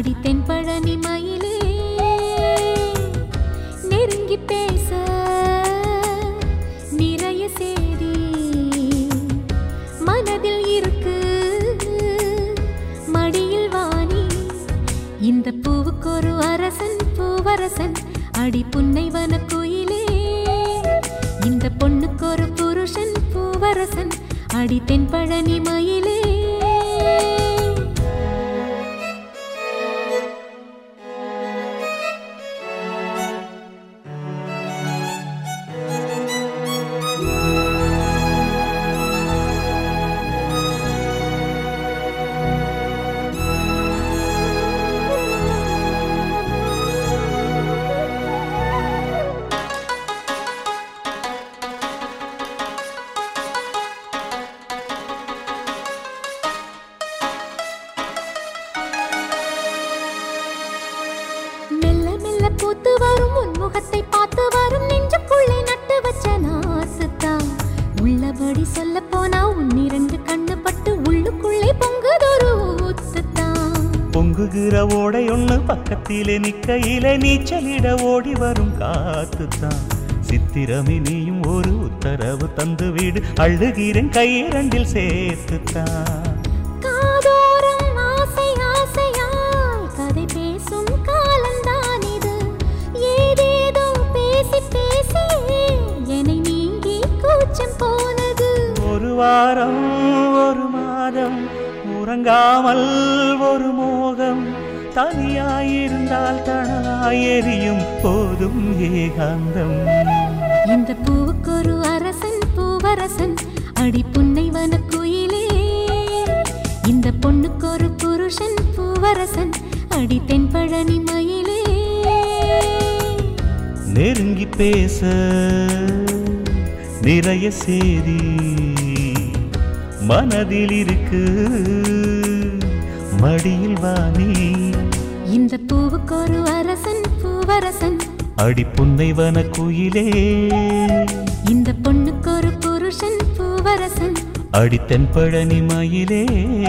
அடித்தென் பழனி மயிலே நெருங்கி பேச நிறைய சேதி மனதில் இருக்கு மடியில் வாணி இந்த பூவுக்கு ஒரு அரசன் பூவரசன் அடி புன்னைவன குயிலே இந்த பொண்ணுக்கு ஒரு புருஷன் பூவரசன் அடி தென்பழனி மயிலே மெல்ல மெல்ல பூத்து வரும் உன் முகத்தை பார்த்து வரும் நெஞ்சுக்குள்ளே நட்டு வச்ச நாசுத்தான் உள்ளபடி சொல்ல போனா உன் இரண்டு கண்ணு பட்டு உள்ளுக்குள்ளே பொங்குதொரு ஊத்துத்தான் பொங்குகிற ஓடை ஒண்ணு பக்கத்திலே நிக்கையிலே நீச்சலிட ஓடி வரும் காத்துத்தான் சித்திரமே நீயும் ஒரு உத்தரவு தந்து வீடு அழுகிறேன் கையிரண்டில் சேர்த்துத்தான் காதோரம் ஆசை ஆசையாய் கதை பேசும் காலம்தான் இது ஏதேதோ பேசி பேசி என்னை நீங்கி கூச்சம் போனது ஒரு வாரம் ஒரு மாதம் உறங்காமல் ஒரு மோகம் தனியாயிருந்தால் தனலாய் எரியும் போதும் ஏகாந்தம் இந்த பூவுக்கு ஒரு அரசன் பூவரசன் அடி புன்னைவன குயிலே இந்த பொண்ணுக்கு ஒரு புருஷன் பூவரசன் அடி தென்பழனி மயிலே நெருங்கி பேச நிறைய சேதி மனதில் இருக்கு மடியில் வாணி இந்த பூவுக்கு ஒரு அரசன் பூவரசன் அடி புன்னைவன குயிலே இந்த பொண்ணுக்கு ஒரு புருஷன் பூவரசன் அடி தென்பழனி மயிலே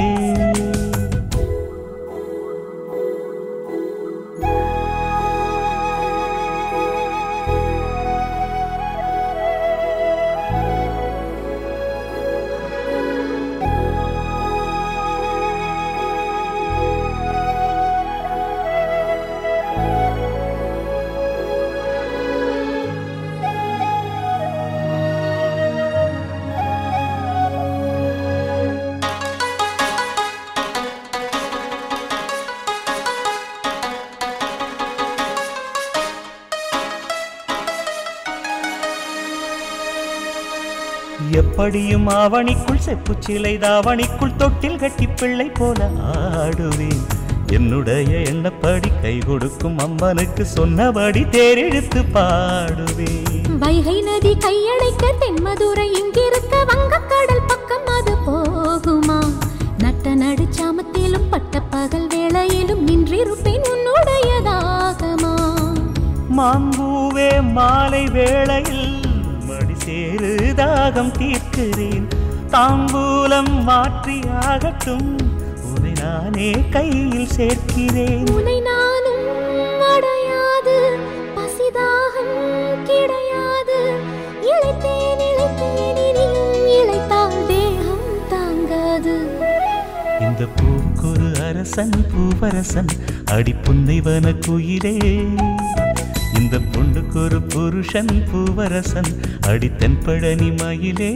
எப்படியும் ஆவணிக்குள் செப்புச் சிலை தாவணிக்குள் தொட்டில் கட்டி பிள்ளை போல ஆடுவேன் என்னுடைய எண்ணப்படி கை கொடுக்கும் அம்மனுக்கு சொன்னபடி தேரெழுத்து பாடுவேன் வைகை நதி கையடைக்க தென்மதுரை இங்கிருக்க வங்கக்கடல் பக்கம் அது போகுமா நட்ட நடுச்சாமத்திலும் பட்ட பகல் வேளையிலும் நின்றிருப்பேன் உன்னுடைய தாகமா மாம்பூவே மாலை வேளையில் மடி சேரு தாகம் தீர்க்கிறேன் தாம்பூலம் மாற்றி ஆகட்டும் உன்னை நானே கையில் சேர்க்கிறேன் உனை நானும் அடையாது பசிதாகம் கிடையாது இழைத்தேன் இழைத்தேன் இனியும் இழைத்தால் தேகம் தாங்காது இந்த பூக்குரு அரசன் பூவரசன் அடி புன்னைவன குயிலே இந்த பொண்ணுக்கு ஒரு புருஷன் பூவரசன் அடி தென்பழனி மயிலே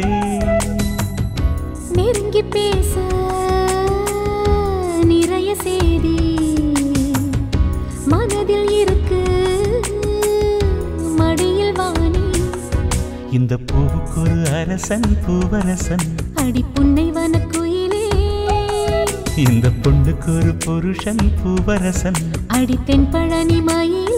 நெருங்கி பேச நிறைய செய்தி மனதில் இருக்கு மடியில் வாணி இந்த பூவுக்கு ஒரு அரசன் பூவரசன் அடி புன்னை வனக்குயிலே இந்த பொண்ணுக்கு ஒரு புருஷன் பூவரசன் அடி தென்பழனி மயிலே